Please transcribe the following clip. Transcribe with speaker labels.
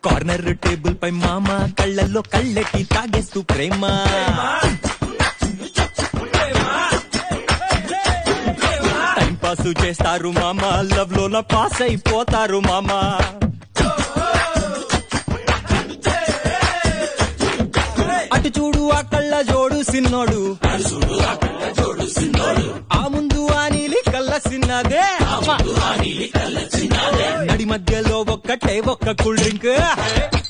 Speaker 1: corner table పై మామ కళ్ళల్లో కళ్ళెట్టి తాగేస్తూ ప్రేమ time pass చేస్తారు మామ లవ్ లో పాస్ అయిపోతారు మామ అటు చూడు ఆ కళ్ళ జోడు సిన్నోడు ఆ ముందు ఆ నీలి కళ్ళ సిన్నదే నడి మధ్యలో ఒక్కటే ఒక్క కూల్ డ్రింక్